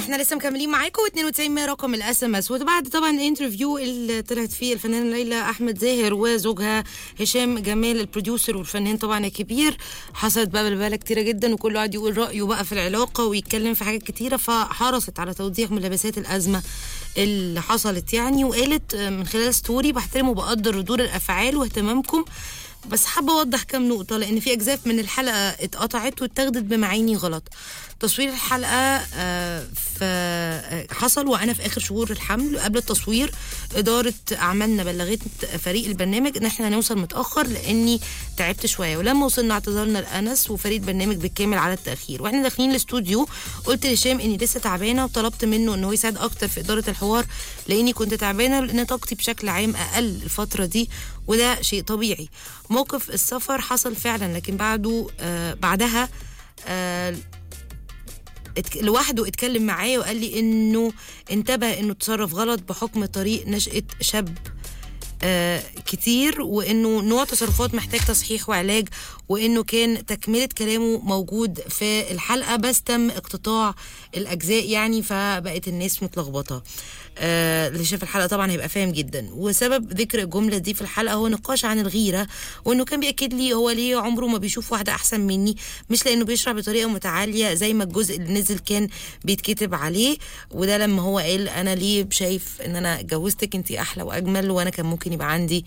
احنا لسه مكملين معاكم 92 رقم الاس ام اس وبعد طبعا الانترفيو اللي طلعت فيه الفنانه ليلى احمد زاهر وزوجها هشام جمال البروديوسر والفنان طبعا الكبير حصلت بقى بلبله كتيره جدا وكله قعد يقول رايه بقى في العلاقه ويتكلم في حاجات كتيره فحرصت على توضيح ملابسات الازمه اللي حصلت يعني وقالت من خلال ستوري بحترم وبقدر ردود الافعال واهتمامكم بس حابة أوضح كام نقطة لأن في أجزاء من الحلقة اتقطعت واتاخدت بمعاني غلط تصوير الحلقة آه، ف- حصل وأنا في آخر شهور الحمل قبل التصوير إدارة أعمالنا بلغت فريق البرنامج إن إحنا هنوصل متأخر لأني تعبت شوية ولما وصلنا اعتذرنا لأنس وفريق البرنامج بالكامل على التأخير وإحنا داخلين الاستوديو قلت لهشام إني لسه تعبانة وطلبت منه إن هو يساعد أكتر في إدارة الحوار لأني كنت تعبانة لأن طاقتي بشكل عام أقل الفترة دي وده شيء طبيعي موقف السفر حصل فعلا لكن بعده آه بعدها آه اتك... لوحده اتكلم معايا وقال لي انه انتبه انه تصرف غلط بحكم طريق نشأة شاب آه كتير وانه نوع تصرفات محتاج تصحيح وعلاج وانه كان تكمله كلامه موجود في الحلقه بس تم اقتطاع الاجزاء يعني فبقت الناس متلخبطه آه اللي شاف الحلقه طبعا هيبقى فاهم جدا وسبب ذكر الجمله دي في الحلقه هو نقاش عن الغيره وانه كان بياكد لي هو ليه عمره ما بيشوف واحده احسن مني مش لانه بيشرح بطريقه متعاليه زي ما الجزء اللي نزل كان بيتكتب عليه وده لما هو قال انا ليه شايف ان انا اتجوزتك انت احلى واجمل وانا كان ممكن يبقى عندي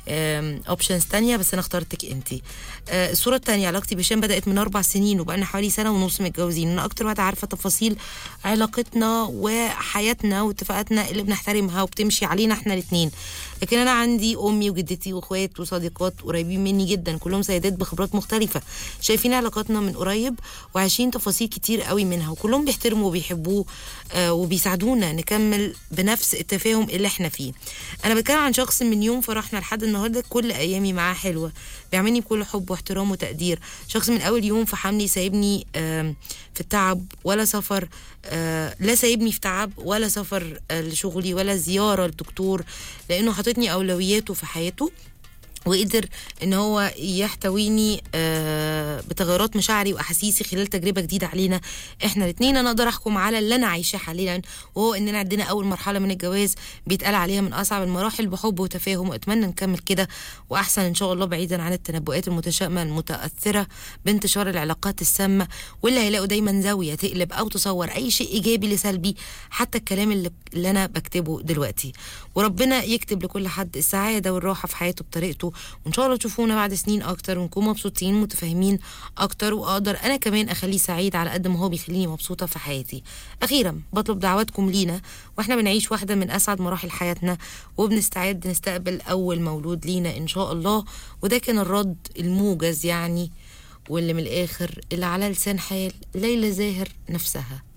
اوبشنز تانية بس انا اخترتك انت الصوره التانية علاقتي بهشام بدات من اربع سنين وبقالنا حوالي سنه ونص متجوزين انا اكتر واحده عارفه تفاصيل علاقتنا وحياتنا واتفاقاتنا اللي بنحترمها وبتمشي علينا احنا الاثنين لكن انا عندي امي وجدتي واخوات وصديقات قريبين مني جدا كلهم سيدات بخبرات مختلفه شايفين علاقاتنا من قريب وعايشين تفاصيل كتير قوي منها وكلهم بيحترموا وبيحبوه آه وبيساعدونا نكمل بنفس التفاهم اللي احنا فيه انا بتكلم عن شخص من يوم فرحنا لحد النهارده كل ايامي معاه حلوه بيعملني بكل حب واحترام وتقدير شخص من اول يوم في حملي سايبني آه في التعب ولا سفر آه لا سايبني في تعب ولا سفر آه لشغلي ولا زياره للدكتور لانه حاططني اولوياته في حياته وقدر ان هو يحتويني آه بتغيرات مشاعري واحاسيسي خلال تجربه جديده علينا احنا الاثنين انا اقدر احكم على اللي انا عايشاه حاليا وهو اننا عندنا اول مرحله من الجواز بيتقال عليها من اصعب المراحل بحب وتفاهم واتمنى نكمل كده واحسن ان شاء الله بعيدا عن التنبؤات المتشائمه المتاثره بانتشار العلاقات السامه واللي هيلاقوا دايما زاويه تقلب او تصور اي شيء ايجابي لسلبي حتى الكلام اللي, اللي انا بكتبه دلوقتي وربنا يكتب لكل حد السعاده والراحه في حياته بطريقته وان شاء الله تشوفونا بعد سنين اكتر ونكون مبسوطين متفاهمين اكتر واقدر انا كمان اخليه سعيد على قد ما هو بيخليني مبسوطه في حياتي اخيرا بطلب دعواتكم لينا واحنا بنعيش واحده من اسعد مراحل حياتنا وبنستعد نستقبل اول مولود لينا ان شاء الله وده كان الرد الموجز يعني واللي من الاخر اللي على لسان حال ليلى زاهر نفسها